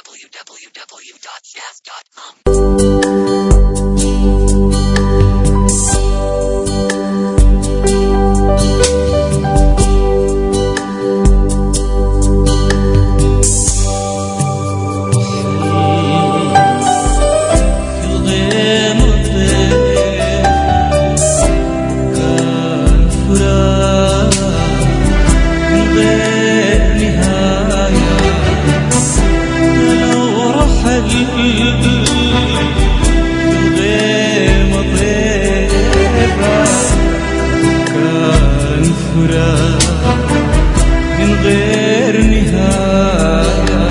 www.jazz.com. في الغيم الطير كان فراق من غير نهاية لو رحل في الغيم الطير كان فراق من غير نهايه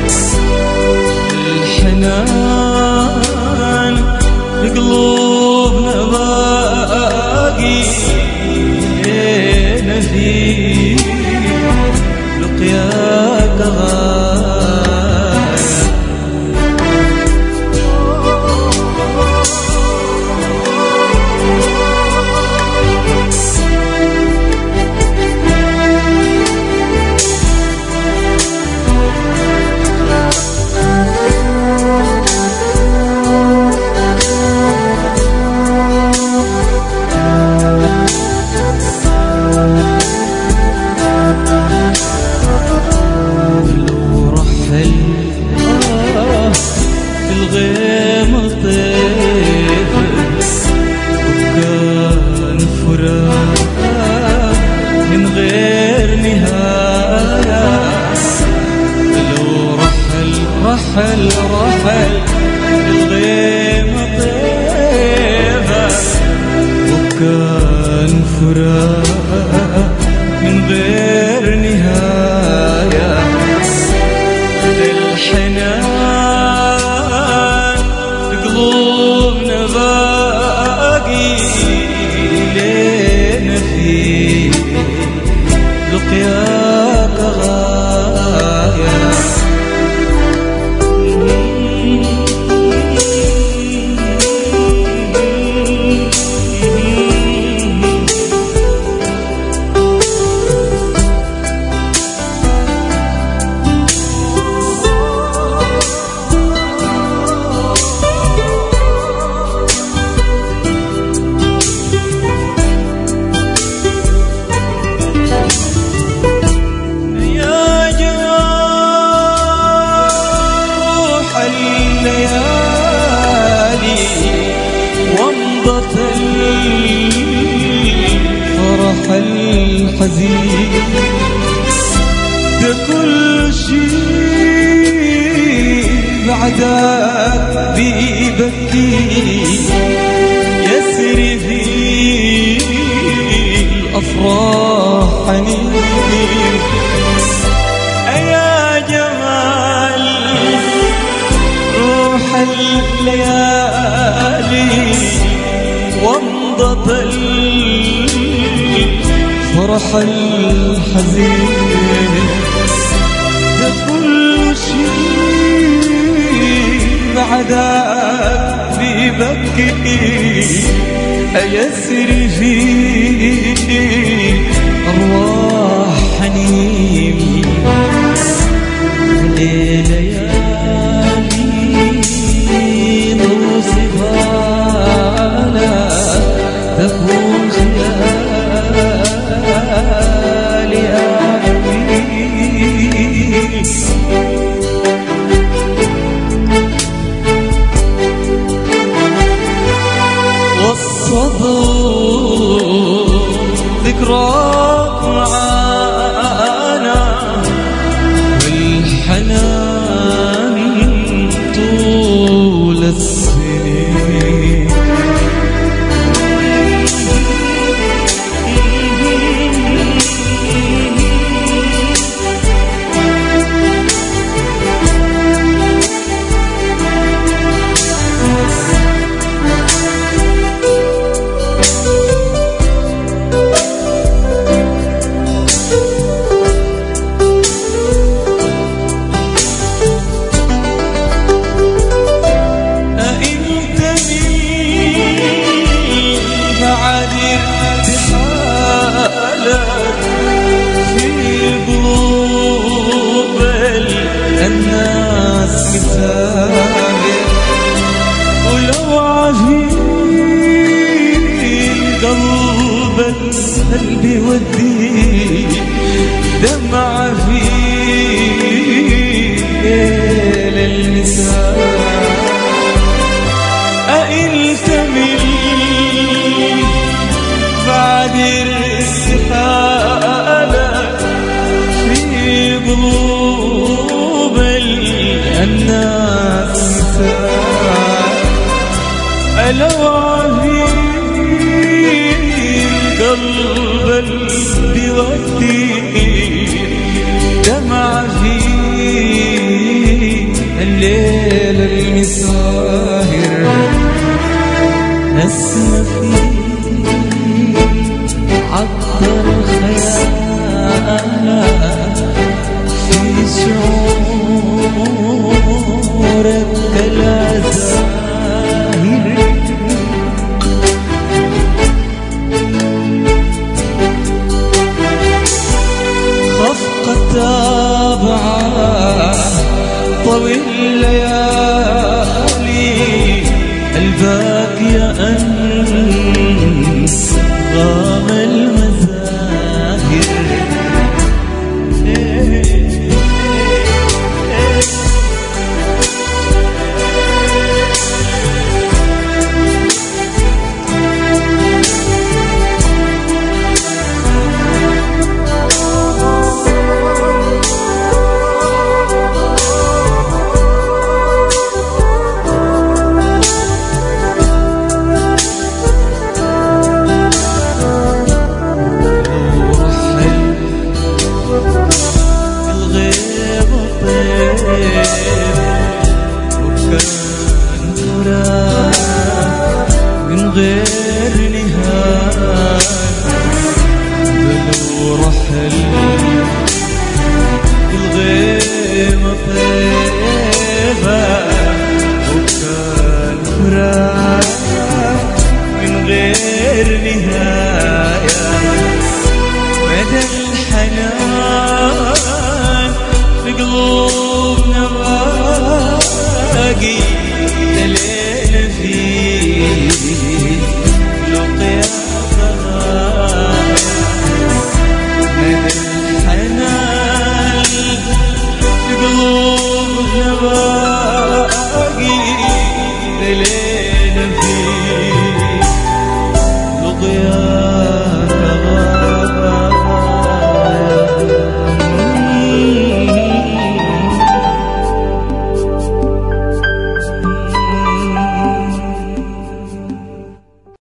الحنان بقلوبنا باقي نفي لقياك غاية لو رحل آه في الغيم طيف وكان فراق من غير نهاية لو رحل رحل رحل في الغيم طيف وكان فراق من غير نهايه الحنان بقلوبنا باقي لينا في لقياك غاية يا جمال روح الليالي ومضة الفرح الحزين ده كل شيء بعدك بيبكي يسري في الأفراح حنين يا جمال روح الليالي ومضة الفرح الحزين ده كل شيء بعدك بيبكي أيسري في أرواح حنين ليالي نوصفها لا تكون خيالي أعمي والصبر ذكر يودي دمع في ليل المساء أإلتمل بعد الرسالة في قلوب الناس مساء ألوى في قلب البودي دمع في الليل المساهر نسمة في عطر الخيال في شعورك العزاهر خفقة تابعة طويل الليالي الباقية أنس غام المزاهر ورحل الغيب طيب وكان فراق من غير نهاية بلو رحل الغيب طيبة وكان فراق من غير نهاية مدى الحنان في قلوبنا باقي